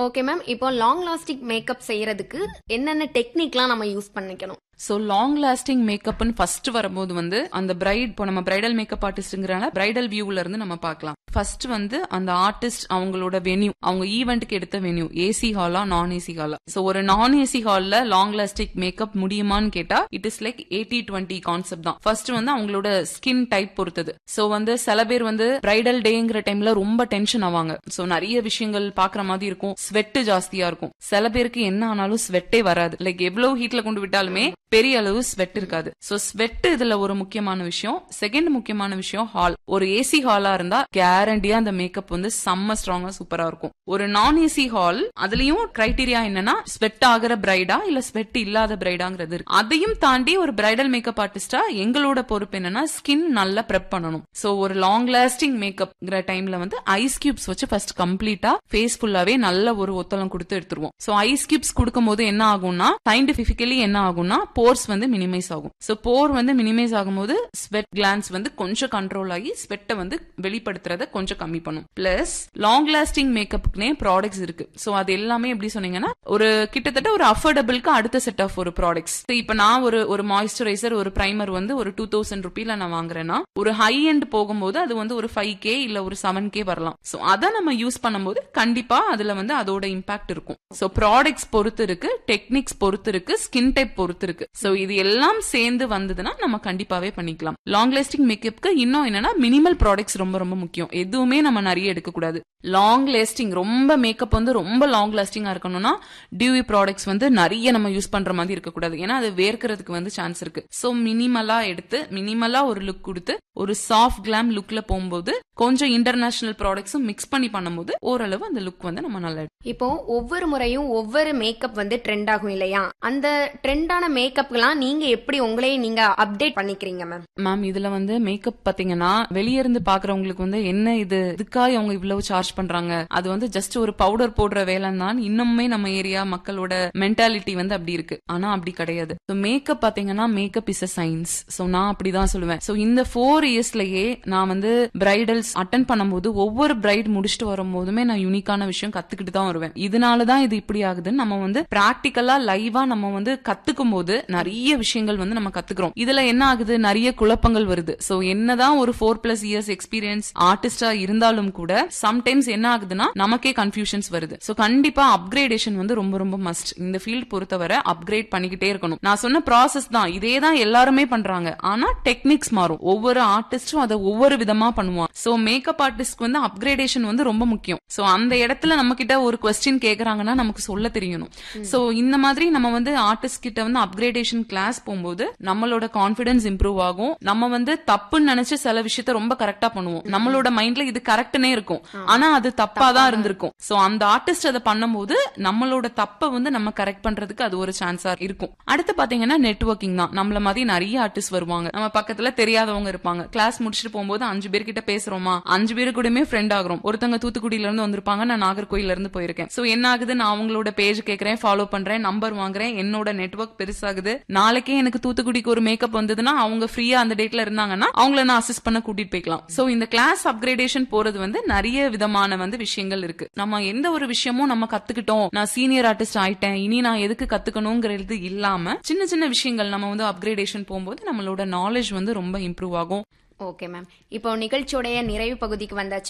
okay ma'am இப்போ long lasting makeup செய்யறதுக்கு என்னென்ன டெக்னிக்லாம் நம்ம யூஸ் பண்ணிக்கணும் சோ லாங் லாஸ்டிங் மேக்கப்னு ஃபர்ஸ்ட் வரும்போது வந்து அந்த பிரைட் இப்போ நம்ம பிரைடல் மேக்கப் ஆர்டிஸ்ட்ங்கிறனால பிரைடல் வியூல இருந்து நம்ம பார்க்கலாம் ஃபர்ஸ்ட் வந்து அந்த ஆர்டிஸ்ட் அவங்களோட வென்யூ அவங்க ஈவெண்ட்க்கு எடுத்த வென்யூ ஏசி ஹாலா நான் ஏசி ஹாலா சோ ஒரு நான் ஏசி ஹால்ல லாங் லாஸ்டிக் மேக்கப் முடியுமான்னு கேட்டா it is like eighty twenty concept தான் ஃபர்ஸ்ட் வந்து அவங்களோட ஸ்கின் டைப் பொறுத்தது சோ வந்து சில பேர் வந்து பிரைடல் டேங்கிற டைம்ல ரொம்ப டென்ஷன் ஆவாங்க சோ நிறைய விஷயங்கள் பாக்குற மாதிரி இருக்கும் ஸ்வெட் ஜாஸ்தியா இருக்கும் சில பேருக்கு என்ன ஆனாலும் ஸ்வெட்டே வராது லைக் எவ்வளவு ஹீட்ல கொண்டு விட்டாலுமே பெரிய அளவு ஸ்வெட் இருக்காது சோ ஸ்வெட் இதுல ஒரு முக்கியமான விஷயம் செகண்ட் முக்கியமான விஷயம் ஹால் ஒரு ஏசி ஹாலா இருந்தா கேரண்டியா அந்த மேக்கப் வந்து செம்ம ஸ்ட்ராங்கா சூப்பரா இருக்கும் ஒரு நான் ஏசி ஹால் அதுலயும் கிரைட்டீரியா என்னன்னா ஸ்வெட் ஆகிற பிரைடா இல்ல ஸ்வெட் இல்லாத பிரைடாங்கிறது இருக்கு அதையும் தாண்டி ஒரு பிரைடல் மேக்கப் ஆர்டிஸ்டா எங்களோட பொறுப்பு என்னன்னா ஸ்கின் நல்லா ப்ரெப் பண்ணணும் சோ ஒரு லாங் லாஸ்டிங் மேக்கப்ங்கிற டைம்ல வந்து ஐஸ் கியூப்ஸ் வச்சு ஃபர்ஸ்ட் கம்ப்ளீட்டா ஃபேஸ் ஃபுல்லாவே நல்ல ஒரு ஒத்தளம் கொடுத்து எடுத்துருவோம் சோ ஐஸ் கியூப்ஸ் கொடுக்கும் போது என்ன ஆகும்னா சயின்டிபிபிக்கலி என்ன ஆகும்னா போர்ஸ் வந்து மினிமைஸ் ஆகும் சோ போர் வந்து மினிமைஸ் ஆகும்போது ஸ்வெட் கிளான்ஸ் வந்து கொஞ்சம் கண்ட்ரோல் ஆகி ஸ்வெட்டை வந்து வெளிப்படுத்துறத கொஞ்சம் கம்மி பண்ணும் பிளஸ் லாங் லாஸ்டிங் மேக்கப்புக்குனே ப்ராடக்ட்ஸ் இருக்கு சோ அது எல்லாமே எப்படி சொன்னீங்கன்னா ஒரு கிட்டத்தட்ட ஒரு அஃபோர்டபுளுக்கு அடுத்த செட் ஆஃப் ஒரு ப்ராடக்ட்ஸ் இப்ப நான் ஒரு ஒரு மாய்ஸ்சரைசர் ஒரு பிரைமர் வந்து ஒரு டூ தௌசண்ட் ருபீல நான் வாங்குறேன்னா ஒரு ஹை எண்ட் போகும்போது அது வந்து ஒரு ஃபைவ் கே இல்ல ஒரு செவன் கே வரலாம் சோ அதை நம்ம யூஸ் பண்ணும்போது கண்டிப்பா அதுல வந்து அதோட இம்பாக்ட் இருக்கும் சோ ப்ராடக்ட்ஸ் பொறுத்து இருக்கு டெக்னிக்ஸ் பொறுத்து இருக்கு ஸ்கின் டைப் பொறுத்து இருக்கு சோ இது எல்லாம் சேர்ந்து வந்ததுன்னா நம்ம கண்டிப்பாவே பண்ணிக்கலாம் லாங் லாஸ்டிங் மேக்கப்க்கு இன்னும் என்னன்னா மினிமல் ப்ராடக்ட்ஸ் ரொம்ப ரொம்ப முக்கியம் எதுவுமே நம்ம நிறைய எடுக்க கூடாது லாங் லாஸ்டிங் ரொம்ப மேக்கப் வந்து ரொம்ப லாங் லாஸ்டிங்கா இருக்கணும்னா டியூவி ப்ராடக்ட்ஸ் வந்து நிறைய நம்ம யூஸ் பண்ற மாதிரி இருக்கக்கூடாது ஏன்னா அது வேர்க்கிறதுக்கு வந்து சான்ஸ் இருக்கு சோ மினிமலா எடுத்து மினிமலா ஒரு லுக் கொடுத்து ஒரு சாஃப்ட் கிளாம் லுக்ல போகும்போது கொஞ்சம் இன்டர்நேஷனல் ப்ராடக்ட்ஸும் மிக்ஸ் பண்ணி பண்ணும்போது ஓரளவு அந்த லுக் வந்து நம்ம நல்லா இப்போ ஒவ்வொரு முறையும் ஒவ்வொரு மேக்கப் வந்து ட்ரெண்ட் ஆகும் இல்லையா அந்த ட்ரெண்டான மேக்கப்லாம் நீங்க எப்படி உங்களையே நீங்க அப்டேட் பண்ணிக்கிறீங்க மேம் மேம் இதுல வந்து மேக்கப் பாத்தீங்கன்னா வெளிய இருந்து பாக்குறவங்களுக்கு வந்து என்ன இது இதுக்காக அவங்க இவ்வளவு சார்ஜ் பண்றாங்க அது வந்து ஜஸ்ட் ஒரு பவுடர் போடுற வேலை தான் இன்னுமே நம்ம ஏரியா மக்களோட மென்டாலிட்டி வந்து அப்படி இருக்கு ஆனா அப்படி கிடையாது மேக்கப் பாத்தீங்கன்னா makeup is a science so நான் அப்படிதான் சொல்லுவேன் சோ இந்த ஃபோர் இயர்ஸ்லயே நான் வந்து பிரைடல்ஸ் அட்டன் பண்ணும்போது ஒவ்வொரு பிரைட் முடிச்சுட்டு வரும்போதுமே நான் யூனிக்கான விஷயம் கத்துக்கிட்டு தான் வருவேன் இதனாலதான் இது இப்படி ஆகுதுன்னு நம்ம வந்து பிராக்டிக்கலா லைவா நம்ம வந்து கத்துக்கும் போது நிறைய விஷயங்கள் வந்து நம்ம கத்துக்கிறோம் இதுல என்ன ஆகுது நிறைய குழப்பங்கள் வருது சோ என்னதான் ஒரு ஃபோர் பிளஸ் இயர்ஸ் எக்ஸ்பீரியன்ஸ் ஆர்டிஸ்டா இருந்தாலும் கூட சம்டைம்ஸ் என்ன ஆகுதுன்னா நமக்கே கன்ஃபியூஷன்ஸ் வருது சோ கண்டிப்பா அப்கிரேடேஷன் வந்து ரொம்ப ரொம்ப மஸ்ட் இந்த ஃபீல்ட் பொறுத்தவரை அப்கிரேட் பண்ணிக்கிட்டே இருக்கணும் நான் சொன்ன ப்ராசஸ் தான் இதே தான் எல்லாருமே பண்றாங்க ஆனா டெக்னிக்ஸ் மாறும் ஒவ்வொரு ஆர்டிஸ்டும் அதை ஒவ்வொரு விதமா பண்ணுவான் சோ மேக்கப் ஆர்டிஸ்ட்க்கு வந்து அப்கிரேடேஷன் வந்து ரொம்ப முக்கியம் சோ அந்த இடத்துல நம்ம கிட்ட ஒரு கொஸ்டின் கேக்குறாங்கன்னா நமக்கு சொல்ல தெரியணும் சோ இந்த மாதிரி நம்ம வந்து ஆர்டிஸ்ட் கிட்ட வந்து அப்கிரேடேஷன் கிளாஸ் போகும்போது நம்மளோட கான்பிடன்ஸ் இம்ப்ரூவ் ஆகும் நம்ம வந்து தப்புன்னு நினைச்சு சில விஷயத்த ரொம்ப கரெக்டா பண்ணுவோம் நம்மளோட மைண்ட்ல இது கரெக்ட்னே இருக்கும் ஆனா அது தப்பா தான் இருந்திருக்கும் சோ அந்த ஆர்டிஸ்ட் அதை பண்ணும்போது நம்மளோட தப்ப வந்து நம்ம கரெக்ட் பண்றதுக்கு அது ஒரு சான்ஸா இருக்கும் அடுத்து பாத்தீங்கன்னா நெட்வொர்க்கிங் தான் நம்மள மாதிரி நிறைய ஆர்டிஸ்ட் வருவாங்க நம்ம பக்கத்துல தெரியாதவங்க இருப்பாங்க கிளாஸ் முடிச்சுட்டு போகும்போது அஞ்சு பேர் கிட்ட பேசுறோமா அஞ்சு பேரு கூடயுமே ஃப்ரெண்ட் ஆகுறோம் ஒருத்தவங்க தூத்துக்குடியில இருந்து வந்திருப்பாங்க நான் நாகர்கோயில இருந்து போயிருக்கேன் சோ என்ன ஆகுது நான் அவங்களோட பேஜ் கேக்குறேன் ஃபாலோ பண்றேன் நம்பர் வாங்குறேன் என்னோட நெட்வொர்க் பெருசாகுது நாளைக்கே எனக்கு தூத்துக்குடிக்கு ஒரு மேக்கப் வந்ததுன்னா அவங்க ஃப்ரீயா அந்த டேட்ல இருந்தாங்கன்னா அவங்கள நான் அசிஸ்ட் பண்ண கூட்டிட்டு போய்க்கலாம் சோ இந்த கிளாஸ் அப்கிரேடேஷன் போறது வந்து நிறைய விதமான வந்து விஷயங்கள் இருக்கு நம்ம எந்த ஒரு விஷயமும் நம்ம கத்துக்கிட்டோம் நான் சீனியர் ஆர்டிஸ்ட் ஆயிட்டேன் இனி நான் எதுக்கு கத்துக்கணுங்கிறது இல்லாம சின்ன சின்ன விஷயங்கள் நம்ம வந்து அப்கிரேடேஷன் போகும்போது நம்மளோட நாலேஜ் வந்து ரொம்ப இம்ப்ரூவ் ஆகும் ஓகே மேம் இப்போ நிகழ்ச்சியோடைய நிறைவு பகுதிக்கு வந்தாச்சு